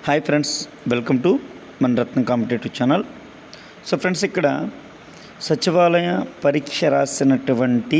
hi friends welcome to మన Ratna competitive channel so friends ఇక్కడ సచివాలయ పరీక్ష రాసినటువంటి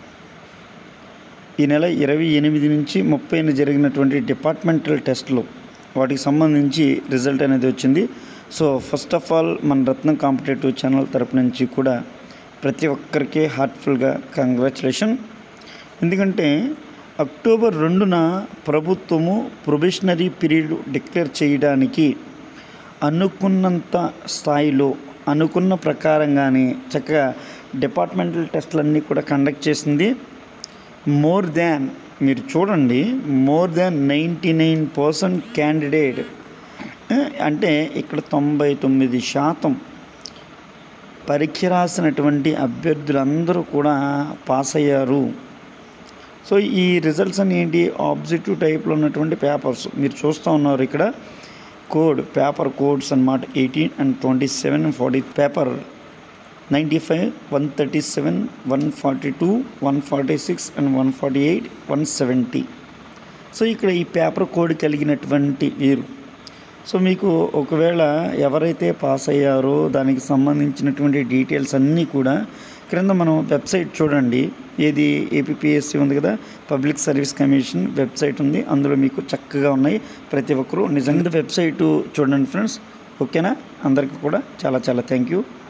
ఈ నెల ఇరవై ఎనిమిది నుంచి ముప్పై జరిగినటువంటి డిపార్ట్మెంటల్ టెస్ట్లు వాటికి సంబంధించి రిజల్ట్ అనేది వచ్చింది సో ఫస్ట్ ఆఫ్ ఆల్ మన రత్నం కాంపిటేటివ్ ఛానల్ తరపు నుంచి కూడా ప్రతి ఒక్కరికి హార్ట్ఫుల్గా కంగ్రాచులేషన్ ఎందుకంటే అక్టోబర్ రెండున ప్రభుత్వము ప్రొబేషనరీ పీరియడ్ డిక్లేర్ చేయడానికి అనుకున్నంత స్థాయిలో అనుకున్న ప్రకారంగానే చక్కగా డిపార్ట్మెంటల్ టెస్టులన్నీ కూడా కండక్ట్ చేసింది మోర్ దాన్ మీరు చూడండి more than ninety nine percent candidate అంటే ఇక్కడ తొంభై తొమ్మిది శాతం పరీక్ష రాసినటువంటి అభ్యర్థులందరూ కూడా పాస్ అయ్యారు సో ఈ రిజల్ట్స్ అని ఏంటి ఆబ్జెక్టివ్ టైప్లో ఉన్నటువంటి పేపర్స్ మీరు చూస్తూ ఉన్నారు ఇక్కడ కోడ్ పేపర్ కోడ్స్ అన్నమాట eighteen and twenty seven forty paper ninety five one thirty seven one forty two one forty six and one forty eight one seventy so ఇక్కడ ఈ పేపర్ కోడ్ కలిగినటువంటి వీరు సో మీకు ఒకవేళ ఎవరైతే పాస్ అయ్యారో దానికి సంబంధించినటువంటి డీటెయిల్స్ అన్నీ కూడా క్రింద మనం వెబ్సైట్ చూడండి ఏది ఏపీఎస్సి ఉంది కదా పబ్లిక్ సర్వీస్ కమిషన్ వెబ్సైట్ ఉంది అందులో మీకు చక్కగా ఉన్నాయి ప్రతి ఒక్కరూ నిజంగా వెబ్సైట్ చూడండి ఫ్రెండ్స్ ఓకేనా అందరికీ కూడా చాలా చాలా థ్యాంక్ యూ